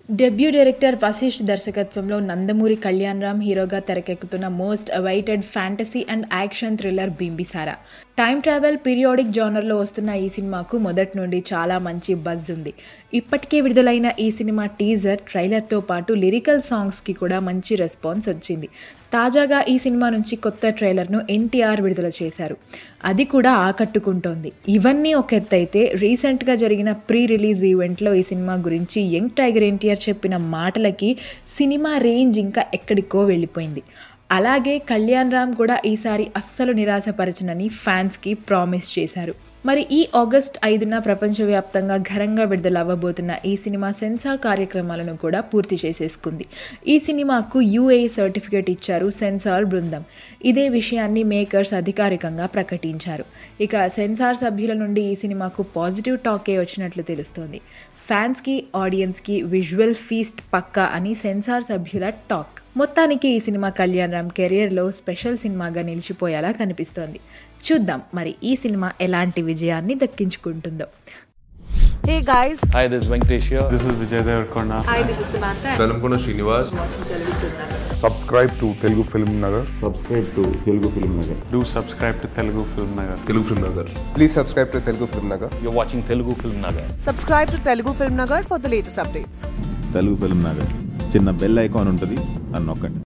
Debut director Vasishta దర్శకత్వంలో నందమూరి కళ్యాణ్ రామ్ హీరోగా తెరకెక్కుతున్న most awaited fantasy and action thriller Bimbisara time travel periodic జానర్లో వస్తున్న ఈ సినిమాకు మొదటి నుండి చాలా మంచి బజ్ ఉంది ఇప్పటికే విడుదలైన ఈ సినిమా టీజర్ ట్రైలర్తో పాటు లిరికల్ సాంగ్స్కి కూడా మంచి రెస్పాన్స్ వచ్చింది తాజాగా ఈ సినిమా నుంచి కొత్త ట్రైలర్ను ఎన్టీఆర్ విడుదల చేశారు అది కూడా ఆకట్టుకుంటోంది ఇవన్నీ ఒక ఎత్తైతే రీసెంట్గా జరిగిన ప్రీ రిలీజ్ ఈవెంట్లో ఈ సినిమా గురించి యంగ్ టైగర్ ఎన్టీఆర్ చెప్పిన మాటలకి సినిమా రేంజ్ ఇంకా ఎక్కడికో వెళ్ళిపోయింది అలాగే కళ్యాణ్ రామ్ కూడా ఈసారి అస్సలు నిరాశపరచనని ఫ్యాన్స్కి ప్రామిస్ చేశారు మరి ఈ ఆగస్ట్ ఐదున ప్రపంచవ్యాప్తంగా ఘనంగా విడుదల అవ్వబోతున్న ఈ సినిమా సెన్సార్ కార్యక్రమాలను కూడా పూర్తి చేసేసుకుంది ఈ సినిమాకు యూఏ సర్టిఫికేట్ ఇచ్చారు సెన్సార్ బృందం ఇదే విషయాన్ని మేకర్స్ అధికారికంగా ప్రకటించారు ఇక సెన్సార్ సభ్యుల నుండి ఈ సినిమాకు పాజిటివ్ టాకే వచ్చినట్లు తెలుస్తోంది ఫ్యాన్స్కి ఆడియన్స్కి విజువల్ ఫీస్ట్ పక్కా అని సెన్సార్ సభ్యుల టాక్ మొత్తానికి ఈ సినిమా కళ్యాణ్ రామ్ కెరియర్లో స్పెషల్ సినిమాగా నిలిచిపోయేలా కనిపిస్తోంది చూద్దాం మరి ఈ సినిమా ఎలాంటి విజయాన్ని దక్కించుకుంటుందో Hey guys, Hi, this is Venkatesh here. This is Vijay Devarkonda. hi, this is Samantha. Velankonda Srinivas subscribe to Telugu Film Nagar. subscribe to Telugu Film Nagar. Do subscribe to Telugu Film Nagar. Telugu film Nagar Please subscribe to Telugu Film Nagar. You're watching Telugu Film Nagar. Subscribe to Telugu Film Nagar for the latest updates. Telugu film Nagar చిన్న bell icon ఉంటుంది అని నొక్కండి